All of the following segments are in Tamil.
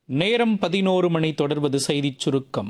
நேரம் பதினோரு மணி தொடர்வது செய்திச் சுருக்கம்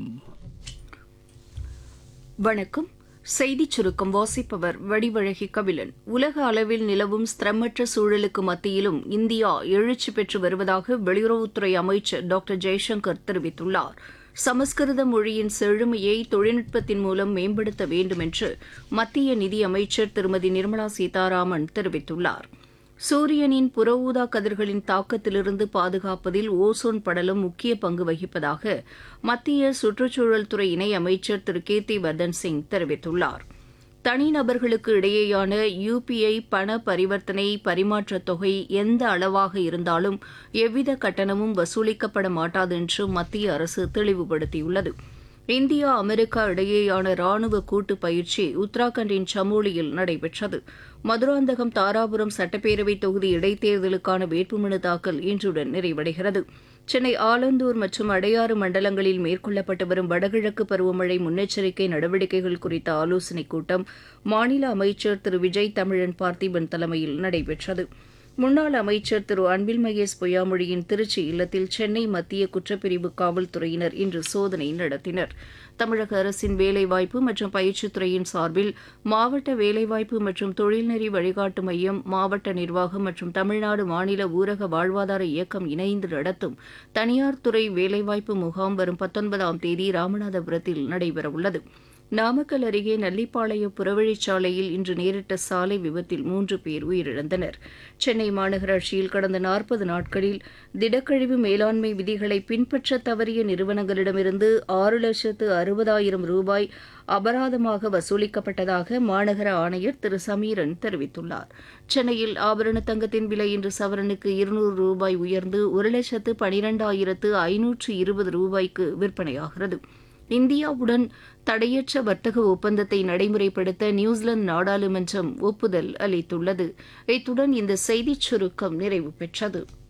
வணக்கம் செய்திச் சுருக்கம் வாசிப்பவர் வடிவழகி கபிலன் உலக அளவில் நிலவும் ஸ்திரமற்ற சூழலுக்கு மத்தியிலும் இந்தியா எழுச்சி பெற்று வருவதாக வெளியுறவுத்துறை அமைச்சர் டாக்டர் ஜெய்சங்கர் தெரிவித்துள்ளார் சமஸ்கிருத மொழியின் செழுமையை தொழில்நுட்பத்தின் மூலம் மேம்படுத்த வேண்டும் என்று மத்திய நிதி அமைச்சர் திருமதி நிர்மலா சீதாராமன் தெரிவித்துள்ளார் சூரியனின் புற ஊதா கதிர்களின் தாக்கத்திலிருந்து பாதுகாப்பதில் ஓசோன் படலம் முக்கிய பங்கு வகிப்பதாக மத்திய சுற்றுச்சூழல் துறை இணை அமைச்சர் திரு கேத்தி வர்தன் சிங் தெரிவித்துள்ளார் தனிநபர்களுக்கு இடையேயான யுபிஐ பண பரிவர்த்தனை பரிமாற்றத் தொகை எந்த அளவாக இருந்தாலும் எவ்வித கட்டணமும் வசூலிக்கப்பட மாட்டாது என்று மத்திய அரசு தெளிவுபடுத்தியுள்ளது இந்தியா அமெரிக்கா இடையேயான ராணுவ கூட்டு பயிற்சி உத்தராகண்டின் சமோலியில் நடைபெற்றது மதுராந்தகம் தாராபுரம் சட்டப்பேரவை தொகுதி இடைத்தேர்தலுக்கான வேட்புமனு தாக்கல் இன்றுடன் நிறைவடைகிறது சென்னை ஆலந்தூர் மற்றும் அடையாறு மண்டலங்களில் மேற்கொள்ளப்பட்டு வரும் வடகிழக்கு பருவமழை முன்னெச்சரிக்கை நடவடிக்கைகள் குறித்த ஆலோசனைக் கூட்டம் மாநில அமைச்சர் திரு விஜய் தமிழன் பார்த்திபன் தலைமையில் நடைபெற்றது முன்னாள் அமைச்சர் திரு அன்பில் மகேஷ் பொய்யாமொழியின் திருச்சி இல்லத்தில் சென்னை மத்திய குற்றப்பிரிவு காவல்துறையினர் இன்று சோதனை நடத்தினர் தமிழக அரசின் வேலைவாய்ப்பு மற்றும் பயிற்சித்துறையின் சார்பில் மாவட்ட வேலைவாய்ப்பு மற்றும் தொழில்நெறி வழிகாட்டு மையம் மாவட்ட நிர்வாகம் மற்றும் தமிழ்நாடு மாநில ஊரக வாழ்வாதார இயக்கம் இணைந்து நடத்தும் தனியார் துறை வேலைவாய்ப்பு முகாம் வரும் பத்தொன்பதாம் தேதி ராமநாதபுரத்தில் நடைபெறவுள்ளது நாமக்கல் அருகே நல்லிப்பாளையம் புறவழிச்சாலையில் இன்று நேரிட்ட சாலை விபத்தில் மூன்று பேர் உயிரிழந்தனர் சென்னை மாநகராட்சியில் கடந்த நாற்பது நாட்களில் திடக்கழிவு மேலாண்மை விதிகளை பின்பற்ற தவறிய நிறுவனங்களிடமிருந்து ஆறு லட்சத்து அறுபதாயிரம் ரூபாய் அபராதமாக வசூலிக்கப்பட்டதாக மாநகர ஆணையர் திரு சமீரன் தெரிவித்துள்ளார் சென்னையில் ஆபரண தங்கத்தின் விலை இன்று சவரனுக்கு இருநூறு ரூபாய் உயர்ந்து ஒரு லட்சத்து பனிரெண்டாயிரத்து ஐநூற்று இருபது ரூபாய்க்கு விற்பனையாகிறது இந்தியாவுடன் தடையற்ற வர்த்தக ஒப்பந்தத்தை நடைமுறைப்படுத்த நியூசிலாந்து நாடாளுமன்றம் ஒப்புதல் அளித்துள்ளது இத்துடன் இந்த செய்திச் சுருக்கம் நிறைவு பெற்றது